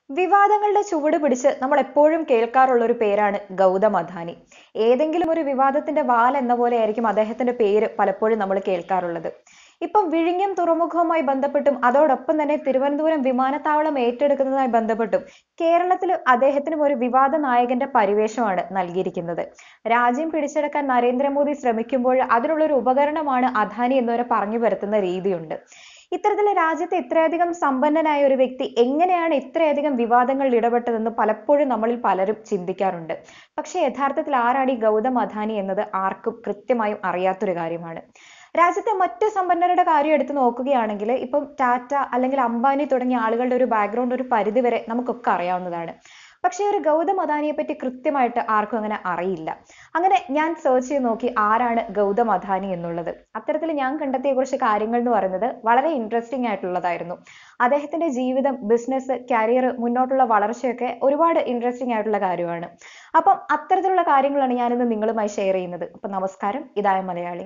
വിവാദങ്ങളുടെ ചുവട് പിടിച്ച് നമ്മൾ എപ്പോഴും കേൾക്കാറുള്ള ഒരു പേരാണ് ഗൗതം അദാനി ഏതെങ്കിലും ഒരു വിവാദത്തിന്റെ വാൽ എന്ന പോലെ ആയിരിക്കും അദ്ദേഹത്തിന്റെ പേര് പലപ്പോഴും നമ്മൾ കേൾക്കാറുള്ളത് ഇപ്പം വിഴിഞ്ഞം തുറമുഖവുമായി ബന്ധപ്പെട്ടും അതോടൊപ്പം തന്നെ തിരുവനന്തപുരം വിമാനത്താവളം ഏറ്റെടുക്കുന്നതുമായി ബന്ധപ്പെട്ടും കേരളത്തിൽ അദ്ദേഹത്തിനും ഒരു വിവാദ നായകന്റെ പരിവേഷമാണ് നൽകിയിരിക്കുന്നത് രാജ്യം പിടിച്ചെടുക്കാൻ നരേന്ദ്രമോദി ശ്രമിക്കുമ്പോൾ അതിനുള്ള ഒരു ഉപകരണമാണ് അദാനി എന്നിവരെ പറഞ്ഞു വരുത്തുന്ന രീതിയുണ്ട് ഇത്തരത്തിൽ രാജ്യത്തെ ഇത്രയധികം സമ്പന്നനായ ഒരു വ്യക്തി എങ്ങനെയാണ് ഇത്രയധികം വിവാദങ്ങളിൽ ഇടപെട്ടതെന്ന് പലപ്പോഴും നമ്മളിൽ പലരും ചിന്തിക്കാറുണ്ട് പക്ഷെ യഥാർത്ഥത്തിൽ ആരാണ് ഈ ഗൗതം അദാനി എന്നത് ആർക്കും കൃത്യമായും അറിയാത്തൊരു കാര്യമാണ് രാജ്യത്തെ മറ്റ് സമ്പന്നരുടെ കാര്യം എടുത്ത് നോക്കുകയാണെങ്കിൽ ഇപ്പം ടാറ്റ അല്ലെങ്കിൽ അംബാനി തുടങ്ങിയ ആളുകളുടെ ഒരു ബാക്ക്ഗ്രൗണ്ട് ഒരു പരിധി വരെ നമുക്കൊക്കെ അറിയാവുന്നതാണ് പക്ഷേ ഒരു ഗൗതം അദാനിയെ പറ്റി കൃത്യമായിട്ട് ആർക്കും അങ്ങനെ അറിയില്ല അങ്ങനെ ഞാൻ സെർച്ച് ചെയ്ത് നോക്കി ആരാണ് ഗൗതം അദാനി എന്നുള്ളത് അത്തരത്തിൽ ഞാൻ കണ്ടെത്തിയ കുറച്ച് കാര്യങ്ങൾ എന്ന് പറയുന്നത് വളരെ ഇൻട്രസ്റ്റിംഗ് ആയിട്ടുള്ളതായിരുന്നു അദ്ദേഹത്തിന്റെ ജീവിതം ബിസിനസ് കരിയർ മുന്നോട്ടുള്ള വളർച്ചയൊക്കെ ഒരുപാട് ഇൻട്രസ്റ്റിംഗ് ആയിട്ടുള്ള കാര്യമാണ് അപ്പം അത്തരത്തിലുള്ള കാര്യങ്ങളാണ് ഞാനിന്ന് നിങ്ങളുമായി ഷെയർ ചെയ്യുന്നത് അപ്പം നമസ്കാരം ഇതായ മലയാളി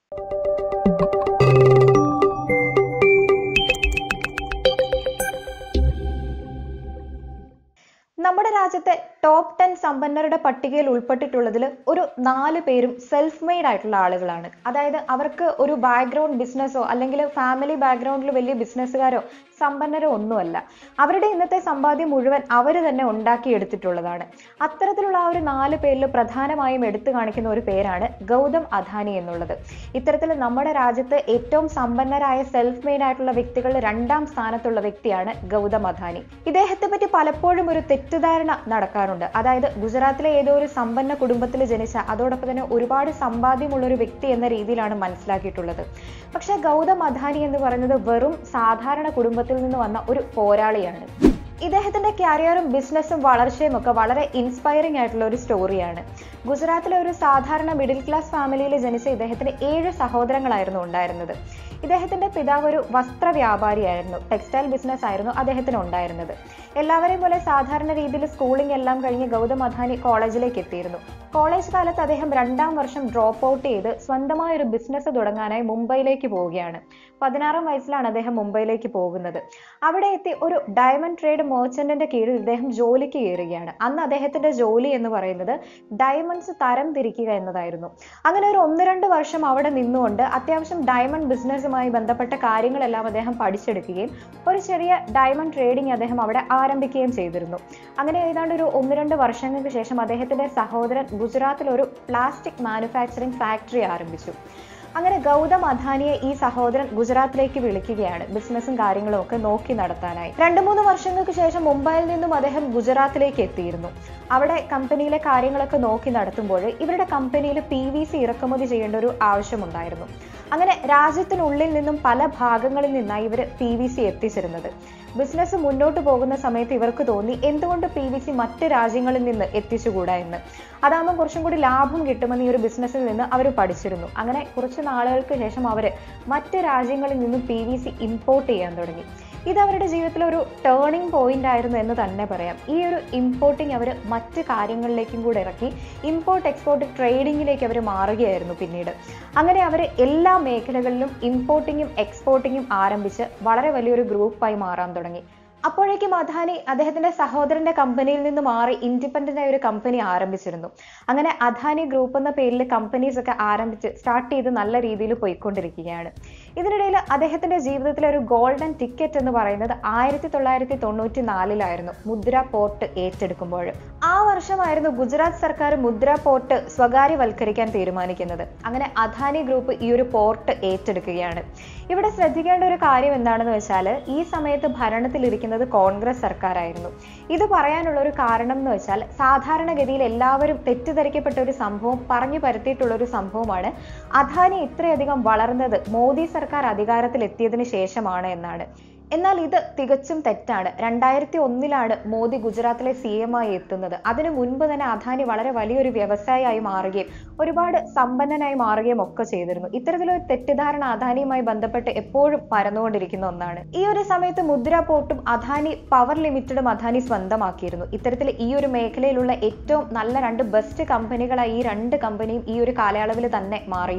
നമ്മുടെ രാജ്യത്തെ ടോപ്പ് ടെൻ സമ്പന്നരുടെ പട്ടികയിൽ ഉൾപ്പെട്ടിട്ടുള്ളതിൽ ഒരു നാല് പേരും സെൽഫ് മെയ്ഡ് ആയിട്ടുള്ള ആളുകളാണ് അതായത് അവർക്ക് ഒരു ബാക്ക്ഗ്രൗണ്ട് ബിസിനസ്സോ അല്ലെങ്കിൽ ഫാമിലി ബാക്ക്ഗ്രൗണ്ടിൽ വലിയ ബിസിനസ്സുകാരോ സമ്പന്നരോ ഒന്നുമല്ല അവരുടെ ഇന്നത്തെ സമ്പാദ്യം മുഴുവൻ അവർ തന്നെ ഉണ്ടാക്കിയെടുത്തിട്ടുള്ളതാണ് അത്തരത്തിലുള്ള ആ ഒരു നാല് പേരിൽ പ്രധാനമായും എടുത്തു കാണിക്കുന്ന ഒരു പേരാണ് ഗൗതം അദാനി എന്നുള്ളത് ഇത്തരത്തിൽ നമ്മുടെ രാജ്യത്ത് ഏറ്റവും സമ്പന്നരായ സെൽഫ് മെയ്ഡ് ആയിട്ടുള്ള വ്യക്തികളിൽ രണ്ടാം സ്ഥാനത്തുള്ള വ്യക്തിയാണ് ഗൗതം അദാനി ഇദ്ദേഹത്തെ പറ്റി പലപ്പോഴും ഒരു തെറ്റിദ്ധാരണ നടക്കാറുണ്ട് അതായത് ഗുജറാത്തിലെ ഏതോ ഒരു സമ്പന്ന കുടുംബത്തിൽ ജനിച്ച അതോടൊപ്പം തന്നെ ഒരുപാട് സമ്പാദ്യമുള്ള ഒരു വ്യക്തി എന്ന രീതിയിലാണ് മനസ്സിലാക്കിയിട്ടുള്ളത് പക്ഷേ ഗൗതം അദാനി എന്ന് പറയുന്നത് വെറും സാധാരണ കുടുംബത്തിൽ നിന്ന് വന്ന ഒരു പോരാളിയാണ് ഇദ്ദേഹത്തിന്റെ കരിയറും ബിസിനസ്സും വളർച്ചയും ഒക്കെ വളരെ ഇൻസ്പയറിംഗ് ആയിട്ടുള്ള ഒരു സ്റ്റോറിയാണ് ഗുജറാത്തിലെ ഒരു സാധാരണ മിഡിൽ ക്ലാസ് ഫാമിലിയിൽ ജനിച്ച ഇദ്ദേഹത്തിന് ഏഴ് സഹോദരങ്ങളായിരുന്നു ഉണ്ടായിരുന്നത് ഇദ്ദേഹത്തിന്റെ പിതാവ് ഒരു വസ്ത്ര വ്യാപാരിയായിരുന്നു ടെക്സ്റ്റൈൽ ബിസിനസ് ആയിരുന്നു അദ്ദേഹത്തിന് ഉണ്ടായിരുന്നത് എല്ലാവരെയും പോലെ സാധാരണ രീതിയിൽ സ്കൂളിംഗ് എല്ലാം കഴിഞ്ഞ് ഗൗതം അദാനി കോളേജിലേക്ക് എത്തിയിരുന്നു കോളേജ് കാലത്ത് അദ്ദേഹം രണ്ടാം വർഷം ഡ്രോപ്പ് ഔട്ട് ചെയ്ത് സ്വന്തമായ ഒരു ബിസിനസ് തുടങ്ങാനായി മുംബൈയിലേക്ക് പോവുകയാണ് പതിനാറാം വയസ്സിലാണ് അദ്ദേഹം മുംബൈയിലേക്ക് പോകുന്നത് അവിടെ എത്തി ഒരു ഡയമണ്ട് ട്രേഡ് മേർച്ചന്റിന്റെ കീഴിൽ ഇദ്ദേഹം ജോലിക്ക് കയറുകയാണ് അന്ന് അദ്ദേഹത്തിന്റെ ജോലി എന്ന് പറയുന്നത് ഡയമണ്ട്സ് തരം തിരിക്കുക എന്നതായിരുന്നു അങ്ങനെ ഒരു ഒന്ന് രണ്ട് വർഷം അവിടെ നിന്നുകൊണ്ട് അത്യാവശ്യം ഡയമണ്ട് ബിസിനസ്സുമായി ബന്ധപ്പെട്ട കാര്യങ്ങളെല്ലാം അദ്ദേഹം പഠിച്ചെടുക്കുകയും ഒരു ചെറിയ ഡയമണ്ട് ട്രേഡിംഗ് അദ്ദേഹം അവിടെ ആരംഭിക്കുകയും ചെയ്തിരുന്നു അങ്ങനെ ഏതാണ്ട് ഒരു ഒന്ന് രണ്ട് വർഷങ്ങൾക്ക് ശേഷം അദ്ദേഹത്തിന്റെ സഹോദരൻ ഗുജറാത്തിൽ ഒരു പ്ലാസ്റ്റിക് മാനുഫാക്ചറിംഗ് ഫാക്ടറി ആരംഭിച്ചു അങ്ങനെ ഗൗതം അദാനിയെ ഈ സഹോദരൻ ഗുജറാത്തിലേക്ക് വിളിക്കുകയാണ് ബിസിനസ്സും കാര്യങ്ങളും ഒക്കെ നോക്കി നടത്താനായി രണ്ടു മൂന്ന് വർഷങ്ങൾക്ക് ശേഷം മുംബൈയിൽ നിന്നും അദ്ദേഹം ഗുജറാത്തിലേക്ക് എത്തിയിരുന്നു അവിടെ കമ്പനിയിലെ കാര്യങ്ങളൊക്കെ നോക്കി നടത്തുമ്പോൾ ഇവരുടെ കമ്പനിയിൽ പി വി സി ഇറക്കുമതി ചെയ്യേണ്ട ഒരു ആവശ്യമുണ്ടായിരുന്നു അങ്ങനെ രാജ്യത്തിനുള്ളിൽ നിന്നും പല ഭാഗങ്ങളിൽ നിന്നായി ഇവർ പി വി സി എത്തിച്ചിരുന്നത് ബിസിനസ് മുന്നോട്ട് പോകുന്ന സമയത്ത് ഇവർക്ക് തോന്നി എന്തുകൊണ്ട് പി വി സി മറ്റ് രാജ്യങ്ങളിൽ നിന്ന് എത്തിച്ചുകൂടാ എന്ന് അതാകുമ്പോൾ കുറച്ചും കൂടി ലാഭം കിട്ടുമെന്ന് ഈ ഒരു ബിസിനസ്സിൽ നിന്ന് അവർ പഠിച്ചിരുന്നു അങ്ങനെ കുറച്ച് നാളുകൾക്ക് ശേഷം അവർ മറ്റ് രാജ്യങ്ങളിൽ നിന്നും പി വി സി ഇമ്പോർട്ട് ചെയ്യാൻ തുടങ്ങി ഇത് അവരുടെ ജീവിതത്തിൽ ഒരു ടേണിംഗ് പോയിന്റ് ആയിരുന്നു എന്ന് തന്നെ പറയാം ഈ ഒരു ഇമ്പോർട്ടിങ് അവർ മറ്റ് കാര്യങ്ങളിലേക്കും കൂടെ ഇറക്കി ഇമ്പോർട്ട് എക്സ്പോർട്ട് ട്രേഡിങ്ങിലേക്ക് അവർ മാറുകയായിരുന്നു പിന്നീട് അങ്ങനെ അവർ എല്ലാ മേഖലകളിലും ഇമ്പോർട്ടിങ്ങും എക്സ്പോർട്ടിങ്ങും ആരംഭിച്ച് വളരെ വലിയൊരു ഗ്രൂപ്പായി മാറാൻ തുടങ്ങി അപ്പോഴേക്കും അദാനി അദ്ദേഹത്തിന്റെ സഹോദരന്റെ കമ്പനിയിൽ നിന്ന് മാറി ഇൻഡിപെൻഡന്റ് ആയ ഒരു കമ്പനി ആരംഭിച്ചിരുന്നു അങ്ങനെ അദാനി ഗ്രൂപ്പ് എന്ന പേരിൽ കമ്പനീസ് ഒക്കെ ആരംഭിച്ച് സ്റ്റാർട്ട് ചെയ്ത് നല്ല രീതിയിൽ പോയിക്കൊണ്ടിരിക്കുകയാണ് ഇതിനിടയിൽ അദ്ദേഹത്തിന്റെ ജീവിതത്തിലെ ഒരു ഗോൾഡൻ ടിക്കറ്റ് എന്ന് പറയുന്നത് ആയിരത്തി തൊള്ളായിരത്തി തൊണ്ണൂറ്റി നാലിലായിരുന്നു മുദ്ര പോർട്ട് ഏറ്റെടുക്കുമ്പോൾ ആ വർഷമായിരുന്നു ഗുജറാത്ത് സർക്കാർ മുദ്ര പോർട്ട് സ്വകാര്യവൽക്കരിക്കാൻ തീരുമാനിക്കുന്നത് അങ്ങനെ അദാനി ഗ്രൂപ്പ് ഈ ഒരു പോർട്ട് ഏറ്റെടുക്കുകയാണ് ഇവിടെ ശ്രദ്ധിക്കേണ്ട ഒരു കാര്യം എന്താണെന്ന് വെച്ചാൽ ഈ സമയത്ത് ഭരണത്തിലിരിക്കുന്നത് കോൺഗ്രസ് സർക്കാരായിരുന്നു ഇത് പറയാനുള്ള ഒരു കാരണം എന്ന് വെച്ചാൽ സാധാരണഗതിയിൽ എല്ലാവരും തെറ്റിദ്ധരിക്കപ്പെട്ട ഒരു സംഭവം പറഞ്ഞു പരത്തിയിട്ടുള്ള ഒരു സംഭവമാണ് അദാനി ഇത്രയധികം വളർന്നത് മോദി സർക്കാർ അധികാരത്തിൽ എത്തിയതിനു ശേഷമാണ് എന്നാണ് എന്നാൽ ഇത് തികച്ചും തെറ്റാണ് രണ്ടായിരത്തി ഒന്നിലാണ് മോദി ഗുജറാത്തിലെ സി എം ആയി എത്തുന്നത് അതിനു മുൻപ് തന്നെ അദാനി വളരെ വലിയൊരു വ്യവസായിയായി മാറുകയും ഒരുപാട് സമ്പന്നനായി മാറുകയും ഒക്കെ ചെയ്തിരുന്നു ഇത്തരത്തിലൊരു തെറ്റിദ്ധാരണ അദാനിയുമായി ബന്ധപ്പെട്ട് എപ്പോഴും പരന്നുകൊണ്ടിരിക്കുന്ന ഒന്നാണ് ഈ ഒരു സമയത്ത് മുദ്ര പോർട്ടും അദാനി പവർ ലിമിറ്റഡും അദാനി സ്വന്തമാക്കിയിരുന്നു ഇത്തരത്തിൽ ഈ ഒരു മേഖലയിലുള്ള ഏറ്റവും നല്ല രണ്ട് ബെസ്റ്റ് കമ്പനികളായി ഈ രണ്ട് കമ്പനിയും ഈ ഒരു കാലയളവിൽ തന്നെ മാറിയിരുന്നു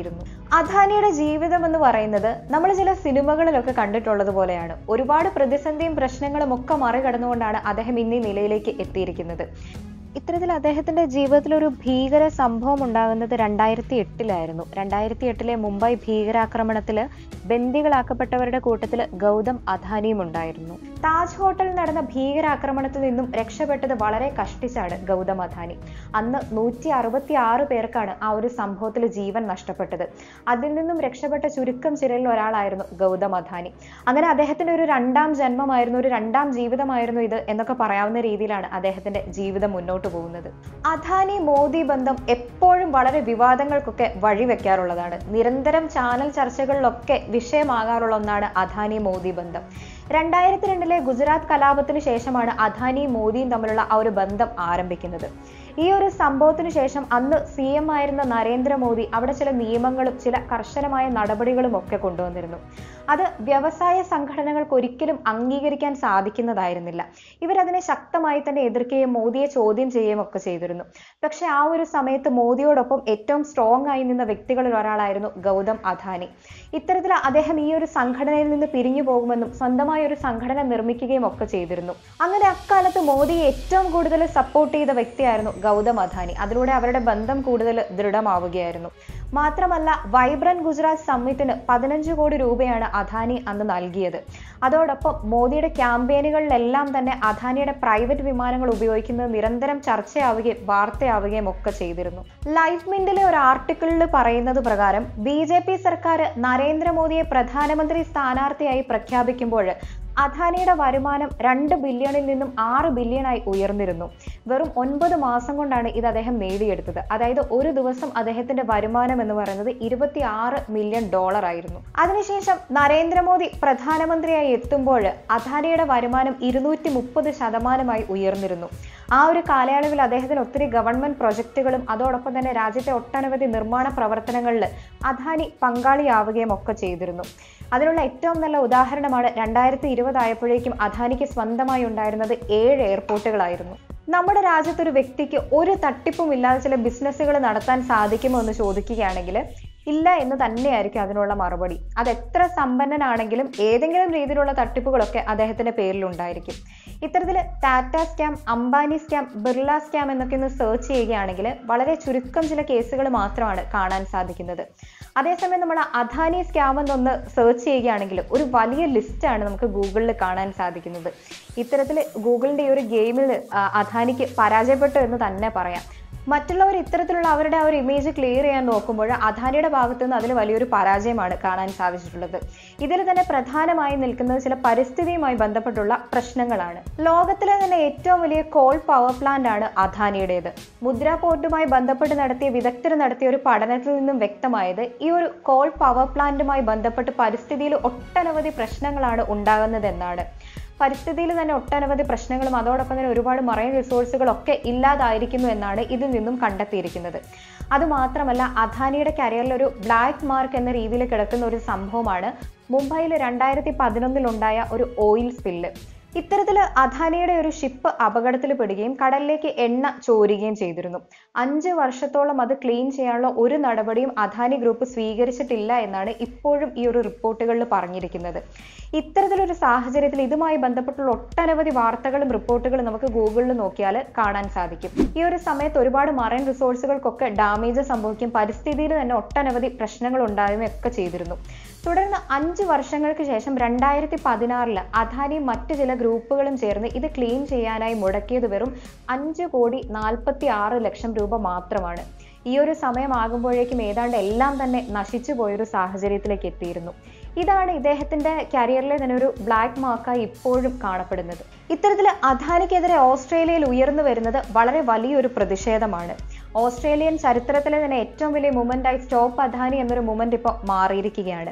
അദാനിയുടെ ജീവിതം എന്ന് പറയുന്നത് നമ്മൾ ചില സിനിമകളിലൊക്കെ കണ്ടിട്ടുള്ളത് പോലെയാണ് ഒരുപാട് പ്രതിസന്ധിയും പ്രശ്നങ്ങളും ഒക്കെ മറികടന്നുകൊണ്ടാണ് അദ്ദേഹം ഇന്ന് ഈ നിലയിലേക്ക് എത്തിയിരിക്കുന്നത് ഇത്തരത്തിൽ അദ്ദേഹത്തിന്റെ ജീവിതത്തിൽ ഒരു ഭീകര സംഭവം ഉണ്ടാകുന്നത് രണ്ടായിരത്തി എട്ടിലായിരുന്നു രണ്ടായിരത്തി എട്ടിലെ മുംബൈ ഭീകരാക്രമണത്തിൽ ബന്ദികളാക്കപ്പെട്ടവരുടെ കൂട്ടത്തിൽ ഗൗതം അദാനിയും ഉണ്ടായിരുന്നു താജ് ഹോട്ടലിൽ നടന്ന ഭീകരാക്രമണത്തിൽ നിന്നും രക്ഷപ്പെട്ടത് വളരെ കഷ്ടിച്ചാണ് ഗൗതം അദാനി അന്ന് നൂറ്റി അറുപത്തി ആറ് പേർക്കാണ് ആ ഒരു സംഭവത്തിൽ ജീവൻ നഷ്ടപ്പെട്ടത് അതിൽ നിന്നും രക്ഷപ്പെട്ട ചുരുക്കം ചിരലിൽ ഒരാളായിരുന്നു ഗൗതം അദാനി അങ്ങനെ അദ്ദേഹത്തിന്റെ ഒരു രണ്ടാം ജന്മമായിരുന്നു ഒരു രണ്ടാം ജീവിതമായിരുന്നു ഇത് എന്നൊക്കെ പറയാവുന്ന രീതിയിലാണ് അദ്ദേഹത്തിന്റെ ജീവിതം മുന്നോട്ട് പോകുന്നത് അദാനി മോദി ബന്ധം എപ്പോഴും വളരെ വിവാദങ്ങൾക്കൊക്കെ വഴിവെക്കാറുള്ളതാണ് നിരന്തരം ചാനൽ ചർച്ചകളിലൊക്കെ വിഷയമാകാറുള്ള ഒന്നാണ് അദാനി മോദി ബന്ധം രണ്ടായിരത്തി രണ്ടിലെ ഗുജറാത്ത് കലാപത്തിന് ശേഷമാണ് അദാനിയും മോദിയും തമ്മിലുള്ള ആ ഒരു ബന്ധം ആരംഭിക്കുന്നത് ഈ ഒരു സംഭവത്തിന് ശേഷം അന്ന് സി എം ആയിരുന്ന നരേന്ദ്രമോദി അവിടെ ചില നിയമങ്ങളും ചില കർശനമായ നടപടികളും ഒക്കെ കൊണ്ടുവന്നിരുന്നു അത് വ്യവസായ സംഘടനകൾക്ക് ഒരിക്കലും അംഗീകരിക്കാൻ സാധിക്കുന്നതായിരുന്നില്ല ഇവരതിനെ ശക്തമായി തന്നെ എതിർക്കുകയും മോദിയെ ചോദ്യം ചെയ്യുകയും ഒക്കെ ചെയ്തിരുന്നു പക്ഷെ ആ ഒരു സമയത്ത് മോദിയോടൊപ്പം ഏറ്റവും സ്ട്രോങ് ആയി നിന്ന വ്യക്തികളിൽ ഒരാളായിരുന്നു ഗൗതം അദാനി ഇത്തരത്തിൽ അദ്ദേഹം ഈ ഒരു സംഘടനയിൽ നിന്ന് പിരിഞ്ഞു പോകുമെന്നും സ്വന്തമായ ഒരു സംഘടന നിർമ്മിക്കുകയും ഒക്കെ ചെയ്തിരുന്നു അങ്ങനെ അക്കാലത്ത് മോദിയെ ഏറ്റവും കൂടുതൽ സപ്പോർട്ട് ചെയ്ത വ്യക്തിയായിരുന്നു ഗൗതം അദാനി അതിലൂടെ അവരുടെ ബന്ധം കൂടുതൽ ദൃഢമാവുകയായിരുന്നു മാത്രമല്ല വൈബ്രന്റ് ഗുജറാത്ത് സമ്മിറ്റിന് പതിനഞ്ച് കോടി രൂപയാണ് അദാനി അന്ന് നൽകിയത് അതോടൊപ്പം മോദിയുടെ ക്യാമ്പയിനുകളിലെല്ലാം തന്നെ അദാനിയുടെ പ്രൈവറ്റ് വിമാനങ്ങൾ ഉപയോഗിക്കുന്നത് നിരന്തരം ചർച്ചയാവുകയും വാർത്തയാവുകയും ഒക്കെ ചെയ്തിരുന്നു ലൈഫ് മിന്റിലെ ഒരു ആർട്ടിക്കിളിൽ പറയുന്നത് പ്രകാരം ബി ജെ പി സർക്കാർ നരേന്ദ്രമോദിയെ പ്രധാനമന്ത്രി സ്ഥാനാർത്ഥിയായി പ്രഖ്യാപിക്കുമ്പോൾ അദാനിയുടെ വരുമാനം രണ്ട് ബില്യണിൽ നിന്നും ആറ് ബില്യണായി ഉയർന്നിരുന്നു വെറും ഒൻപത് മാസം കൊണ്ടാണ് ഇത് അദ്ദേഹം നേടിയെടുത്തത് അതായത് ഒരു ദിവസം അദ്ദേഹത്തിന്റെ വരുമാനം എന്ന് പറയുന്നത് ഇരുപത്തി ആറ് മില്യൺ ഡോളർ ആയിരുന്നു അതിനുശേഷം നരേന്ദ്രമോദി പ്രധാനമന്ത്രിയായി എത്തുമ്പോൾ അദാനിയുടെ വരുമാനം ഇരുന്നൂറ്റി മുപ്പത് ശതമാനമായി ഉയർന്നിരുന്നു ആ ഒരു കാലയളവിൽ അദ്ദേഹത്തിന് ഒത്തിരി ഗവൺമെന്റ് പ്രൊജക്ടുകളും അതോടൊപ്പം തന്നെ രാജ്യത്തെ ഒട്ടനവധി നിർമ്മാണ പ്രവർത്തനങ്ങളിൽ അദാനി പങ്കാളിയാവുകയും ഒക്കെ ചെയ്തിരുന്നു അതിനുള്ള ഏറ്റവും നല്ല ഉദാഹരണമാണ് രണ്ടായിരത്തി ഇരുപതായപ്പോഴേക്കും അദാനിക്ക് സ്വന്തമായി ഉണ്ടായിരുന്നത് ഏഴ് എയർപോർട്ടുകളായിരുന്നു നമ്മുടെ രാജ്യത്ത് ഒരു വ്യക്തിക്ക് ഒരു തട്ടിപ്പും ഇല്ലാതെ ചില ബിസിനസ്സുകൾ നടത്താൻ സാധിക്കുമോ എന്ന് ചോദിക്കുകയാണെങ്കിൽ ഇല്ല എന്ന് തന്നെയായിരിക്കും അതിനുള്ള മറുപടി അത് എത്ര സമ്പന്നനാണെങ്കിലും ഏതെങ്കിലും രീതിയിലുള്ള തട്ടിപ്പുകളൊക്കെ അദ്ദേഹത്തിന്റെ പേരിൽ ഉണ്ടായിരിക്കും ഇത്തരത്തിൽ Tata scam Ambani scam Birla scam എന്നൊക്കെ ഒന്ന് സെർച്ച് ചെയ്യുകയാണെങ്കിൽ വളരെ ചുരുക്കം ചില കേസുകൾ മാത്രമാണ് കാണാൻ സാധിക്കുന്നത് അതേസമയം നമ്മൾ അദാനി സ്കാം എന്നൊന്ന് സെർച്ച് ചെയ്യുകയാണെങ്കിൽ ഒരു വലിയ ലിസ്റ്റാണ് നമുക്ക് ഗൂഗിളിൽ കാണാൻ സാധിക്കുന്നത് ഇത്തരത്തിൽ ഗൂഗിളിന്റെ ഈ ഒരു ഗെയിമിൽ അദാനിക്ക് പരാജയപ്പെട്ടു എന്ന് തന്നെ പറയാം മറ്റുള്ളവർ ഇത്തരത്തിലുള്ള അവരുടെ ആ ഒരു ഇമേജ് ക്ലിയർ ചെയ്യാൻ നോക്കുമ്പോൾ അദാനിയുടെ ഭാഗത്തു നിന്ന് അതിൽ വലിയൊരു പരാജയമാണ് കാണാൻ സാധിച്ചിട്ടുള്ളത് ഇതിൽ തന്നെ പ്രധാനമായി നിൽക്കുന്നത് ചില പരിസ്ഥിതിയുമായി ബന്ധപ്പെട്ടുള്ള പ്രശ്നങ്ങളാണ് ലോകത്തിലെ തന്നെ ഏറ്റവും വലിയ കോൾ പവർ പ്ലാന്റ് ആണ് അദാനിയുടേത് മുദ്ര പോർട്ടുമായി ബന്ധപ്പെട്ട് നടത്തിയ വിദഗ്ധർ നടത്തിയ ഒരു പഠനത്തിൽ നിന്നും വ്യക്തമായത് ഈ ഒരു കോൾ പവർ പ്ലാന്റുമായി ബന്ധപ്പെട്ട് പരിസ്ഥിതിയിൽ ഒട്ടനവധി പ്രശ്നങ്ങളാണ് ഉണ്ടാകുന്നതെന്നാണ് പരിസ്ഥിതിയിൽ തന്നെ ഒട്ടനവധി പ്രശ്നങ്ങളും അതോടൊപ്പം തന്നെ ഒരുപാട് മറൈൻ റിസോഴ്സുകളൊക്കെ ഇല്ലാതായിരിക്കുന്നു എന്നാണ് ഇതിൽ നിന്നും കണ്ടെത്തിയിരിക്കുന്നത് അതുമാത്രമല്ല അദാനിയുടെ കരിയറിൽ ഒരു ബ്ലാക്ക് മാർക്ക് എന്ന രീതിയിൽ കിടക്കുന്ന ഒരു സംഭവമാണ് മുംബൈയിൽ രണ്ടായിരത്തി പതിനൊന്നിലുണ്ടായ ഒരു ഓയിൽ സ്പില്ല് ഇത്തരത്തിൽ അദാനിയുടെ ഒരു ഷിപ്പ് അപകടത്തിൽ പെടുകയും കടലിലേക്ക് എണ്ണ ചോരുകയും ചെയ്തിരുന്നു അഞ്ച് വർഷത്തോളം അത് ക്ലീൻ ചെയ്യാനുള്ള ഒരു നടപടിയും അദാനി ഗ്രൂപ്പ് സ്വീകരിച്ചിട്ടില്ല എന്നാണ് ഇപ്പോഴും ഈ ഒരു റിപ്പോർട്ടുകളിൽ പറഞ്ഞിരിക്കുന്നത് ഇത്തരത്തിലൊരു സാഹചര്യത്തിൽ ഇതുമായി ബന്ധപ്പെട്ടുള്ള ഒട്ടനവധി വാർത്തകളും റിപ്പോർട്ടുകളും നമുക്ക് ഗൂഗിളിൽ നോക്കിയാൽ കാണാൻ സാധിക്കും ഈ ഒരു സമയത്ത് ഒരുപാട് മറൈൻ റിസോഴ്സുകൾക്കൊക്കെ ഡാമേജ് സംഭവിക്കും പരിസ്ഥിതിയിൽ തന്നെ ഒട്ടനവധി പ്രശ്നങ്ങൾ ഉണ്ടാകുകയൊക്കെ ചെയ്തിരുന്നു തുടർന്ന് അഞ്ച് വർഷങ്ങൾക്ക് ശേഷം രണ്ടായിരത്തി പതിനാറില് അദാനി മറ്റു ചില ഗ്രൂപ്പുകളും ചേർന്ന് ഇത് ക്ലീൻ ചെയ്യാനായി മുടക്കിയത് വെറും അഞ്ച് കോടി നാൽപ്പത്തി ആറ് ലക്ഷം രൂപ മാത്രമാണ് ഈ ഒരു സമയമാകുമ്പോഴേക്കും ഏതാണ്ട് എല്ലാം തന്നെ നശിച്ചു പോയൊരു സാഹചര്യത്തിലേക്ക് എത്തിയിരുന്നു ഇതാണ് ഇദ്ദേഹത്തിന്റെ കരിയറിലെ തന്നെ ഒരു ബ്ലാക്ക് മാർക്കായി ഇപ്പോഴും കാണപ്പെടുന്നത് ഇത്തരത്തിൽ അദാനിക്കെതിരെ ഓസ്ട്രേലിയയിൽ ഉയർന്നു വരുന്നത് വളരെ വലിയൊരു പ്രതിഷേധമാണ് ഓസ്ട്രേലിയൻ ചരിത്രത്തിലെ തന്നെ ഏറ്റവും വലിയ മൂവ്മെന്റായി സ്റ്റോപ്പ് അദാനി എന്നൊരു മൂവ്മെന്റ് ഇപ്പോൾ മാറിയിരിക്കുകയാണ്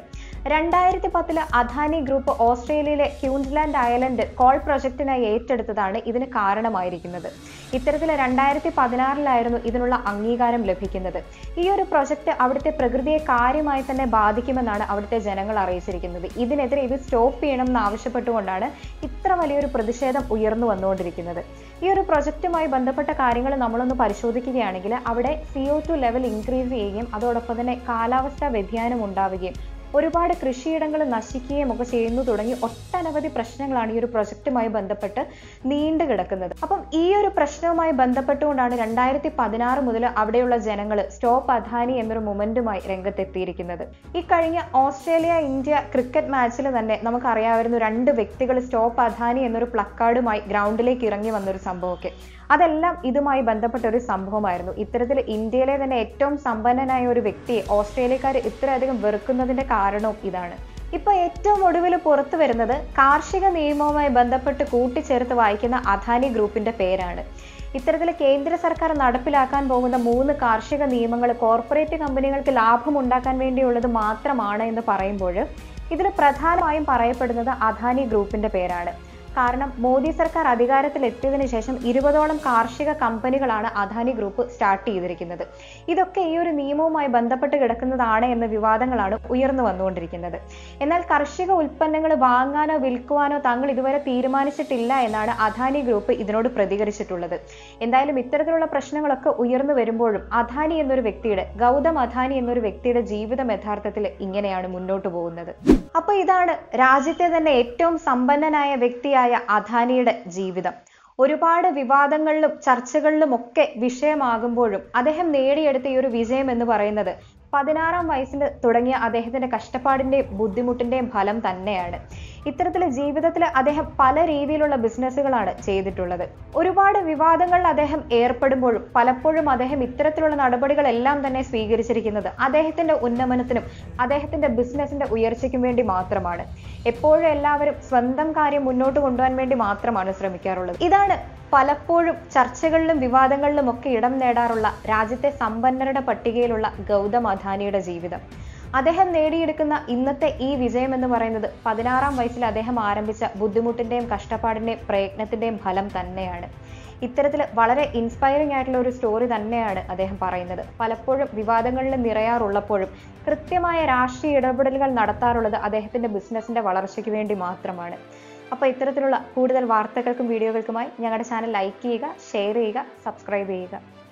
രണ്ടായിരത്തി പത്തില് അദാനി ഗ്രൂപ്പ് ഓസ്ട്രേലിയയിലെ ക്യൂൻസ്ലാൻഡ് ഐലൻഡ് കോൾ പ്രൊജക്ടിനായി ഏറ്റെടുത്തതാണ് ഇതിന് കാരണമായിരിക്കുന്നത് ഇത്തരത്തിൽ രണ്ടായിരത്തി പതിനാറിലായിരുന്നു ഇതിനുള്ള അംഗീകാരം ലഭിക്കുന്നത് ഈ ഒരു പ്രൊജക്ട് അവിടുത്തെ പ്രകൃതിയെ കാര്യമായി തന്നെ ബാധിക്കുമെന്നാണ് അവിടുത്തെ ജനങ്ങൾ അറിയിച്ചിരിക്കുന്നത് ഇതിനെതിരെ ഇത് സ്റ്റോപ്പ് ചെയ്യണം എന്ന് ആവശ്യപ്പെട്ടുകൊണ്ടാണ് ഇത്ര വലിയൊരു പ്രതിഷേധം ഉയർന്നു വന്നുകൊണ്ടിരിക്കുന്നത് ഈ ഒരു പ്രൊജക്റ്റുമായി ബന്ധപ്പെട്ട കാര്യങ്ങൾ നമ്മളൊന്ന് പരിശോധിക്കുകയാണെങ്കിൽ അവിടെ C O two level increase ചെയ്യുകയും അതോടൊപ്പം തന്നെ കാലാവസ്ഥാ വ്യതിയാനം ഉണ്ടാവുകയും ഒരുപാട് കൃഷിയിടങ്ങൾ നശിക്കുകയും ഒക്കെ ചെയ്യുന്നു തുടങ്ങി ഒട്ടനവധി പ്രശ്നങ്ങളാണ് ഈ ഒരു പ്രൊജക്റ്റുമായി ബന്ധപ്പെട്ട് നീണ്ടു കിടക്കുന്നത് അപ്പം ഈ ഒരു പ്രശ്നവുമായി ബന്ധപ്പെട്ടുകൊണ്ടാണ് രണ്ടായിരത്തി പതിനാറ് മുതൽ അവിടെയുള്ള ജനങ്ങൾ സ്റ്റോപ്പ് അദാനി എന്നൊരു മൊമെന്റുമായി രംഗത്തെത്തിയിരിക്കുന്നത് ഈ കഴിഞ്ഞ ഓസ്ട്രേലിയ ഇന്ത്യ ക്രിക്കറ്റ് മാച്ചിൽ തന്നെ നമുക്കറിയാമായിരുന്നു രണ്ട് വ്യക്തികൾ സ്റ്റോപ്പ് അദാനി എന്നൊരു പ്ലക്കാർഡുമായി ഗ്രൗണ്ടിലേക്ക് ഇറങ്ങി വന്നൊരു സംഭവമൊക്കെ അതെല്ലാം ഇതുമായി ബന്ധപ്പെട്ട ഒരു സംഭവമായിരുന്നു ഇത്തരത്തിൽ ഇന്ത്യയിലെ തന്നെ ഏറ്റവും സമ്പന്നനായ ഒരു വ്യക്തിയെ ഓസ്ട്രേലിയക്കാർ ഇത്രയധികം വെറുക്കുന്നതിന്റെ കാരണവും ഇതാണ് ഇപ്പൊ ഏറ്റവും ഒടുവിൽ പുറത്തു വരുന്നത് കാർഷിക നിയമവുമായി ബന്ധപ്പെട്ട് കൂട്ടിച്ചേർത്ത് വായിക്കുന്ന അദാനി ഗ്രൂപ്പിന്റെ പേരാണ് ഇത്തരത്തിൽ കേന്ദ്ര സർക്കാർ നടപ്പിലാക്കാൻ പോകുന്ന മൂന്ന് കാർഷിക നിയമങ്ങൾ കോർപ്പറേറ്റ് കമ്പനികൾക്ക് ലാഭം ഉണ്ടാക്കാൻ വേണ്ടിയുള്ളത് മാത്രമാണ് എന്ന് പറയുമ്പോൾ ഇതിൽ പ്രധാനമായും പറയപ്പെടുന്നത് അദാനി ഗ്രൂപ്പിന്റെ പേരാണ് കാരണം മോദി സർക്കാർ അധികാരത്തിൽ എത്തിയതിനു ശേഷം ഇരുപതോളം കാർഷിക കമ്പനികളാണ് അദാനി ഗ്രൂപ്പ് സ്റ്റാർട്ട് ചെയ്തിരിക്കുന്നത് ഇതൊക്കെ ഈ ഒരു നിയമവുമായി ബന്ധപ്പെട്ട് കിടക്കുന്നതാണ് എന്ന വിവാദങ്ങളാണ് ഉയർന്നു വന്നുകൊണ്ടിരിക്കുന്നത് എന്നാൽ കാർഷിക ഉൽപ്പന്നങ്ങൾ വാങ്ങാനോ വിൽക്കുവാനോ തങ്ങൾ ഇതുവരെ തീരുമാനിച്ചിട്ടില്ല എന്നാണ് അദാനി ഗ്രൂപ്പ് ഇതിനോട് പ്രതികരിച്ചിട്ടുള്ളത് എന്തായാലും ഇത്തരത്തിലുള്ള പ്രശ്നങ്ങളൊക്കെ ഉയർന്നു വരുമ്പോഴും അദാനി എന്നൊരു വ്യക്തിയുടെ ഗൗതം അദാനി എന്നൊരു വ്യക്തിയുടെ ജീവിതം യഥാർത്ഥത്തിൽ ഇങ്ങനെയാണ് മുന്നോട്ട് പോകുന്നത് അപ്പൊ ഇതാണ് രാജ്യത്തെ തന്നെ ഏറ്റവും സമ്പന്നനായ വ്യക്തിയായ അദാനിയുടെ ജീവിതം ഒരുപാട് വിവാദങ്ങളിലും ചർച്ചകളിലും ഒക്കെ വിഷയമാകുമ്പോഴും അദ്ദേഹം നേടിയെടുത്ത ഈ ഒരു വിജയം എന്ന് പറയുന്നത് പതിനാറാം വയസ്സിൽ തുടങ്ങിയ അദ്ദേഹത്തിന്റെ കഷ്ടപ്പാടിന്റെയും ബുദ്ധിമുട്ടിന്റെയും ഫലം തന്നെയാണ് ഇത്തരത്തിൽ ജീവിതത്തിൽ അദ്ദേഹം പല രീതിയിലുള്ള ബിസിനസ്സുകളാണ് ചെയ്തിട്ടുള്ളത് ഒരുപാട് വിവാദങ്ങളിൽ അദ്ദേഹം ഏർപ്പെടുമ്പോഴും പലപ്പോഴും അദ്ദേഹം ഇത്തരത്തിലുള്ള നടപടികളെല്ലാം തന്നെ സ്വീകരിച്ചിരിക്കുന്നത് അദ്ദേഹത്തിന്റെ ഉന്നമനത്തിനും അദ്ദേഹത്തിന്റെ ബിസിനസിന്റെ ഉയർച്ചയ്ക്കും വേണ്ടി മാത്രമാണ് എപ്പോഴും എല്ലാവരും സ്വന്തം കാര്യം മുന്നോട്ട് കൊണ്ടുപോകാൻ വേണ്ടി മാത്രമാണ് ശ്രമിക്കാറുള്ളത് ഇതാണ് പലപ്പോഴും ചർച്ചകളിലും വിവാദങ്ങളിലും ഒക്കെ ഇടം നേടാറുള്ള രാജ്യത്തെ സമ്പന്നരുടെ പട്ടികയിലുള്ള ഗൗതം അദാനിയുടെ ജീവിതം അദ്ദേഹം നേടിയെടുക്കുന്ന ഇന്നത്തെ ഈ വിജയം എന്ന് പറയുന്നത് പതിനാറാം വയസ്സിൽ അദ്ദേഹം ആരംഭിച്ച ബുദ്ധിമുട്ടിന്റെയും കഷ്ടപ്പാടിന്റെയും പ്രയത്നത്തിന്റെയും ഫലം തന്നെയാണ് ഇത്തരത്തിൽ വളരെ ഇൻസ്പയറിംഗ് ആയിട്ടുള്ള ഒരു സ്റ്റോറി തന്നെയാണ് അദ്ദേഹം പറയുന്നത് പലപ്പോഴും വിവാദങ്ങളിൽ നിറയാറുള്ളപ്പോഴും കൃത്യമായ രാഷ്ട്രീയ ഇടപെടലുകൾ നടത്താറുള്ളത് അദ്ദേഹത്തിന്റെ ബിസിനസിന്റെ വളർച്ചയ്ക്ക് വേണ്ടി മാത്രമാണ് അപ്പോൾ ഇത്തരത്തിലുള്ള കൂടുതൽ വാർത്തകൾക്കും വീഡിയോകൾക്കുമായി ഞങ്ങളുടെ ചാനൽ ലൈക്ക് ചെയ്യുക ഷെയർ ചെയ്യുക സബ്സ്ക്രൈബ് ചെയ്യുക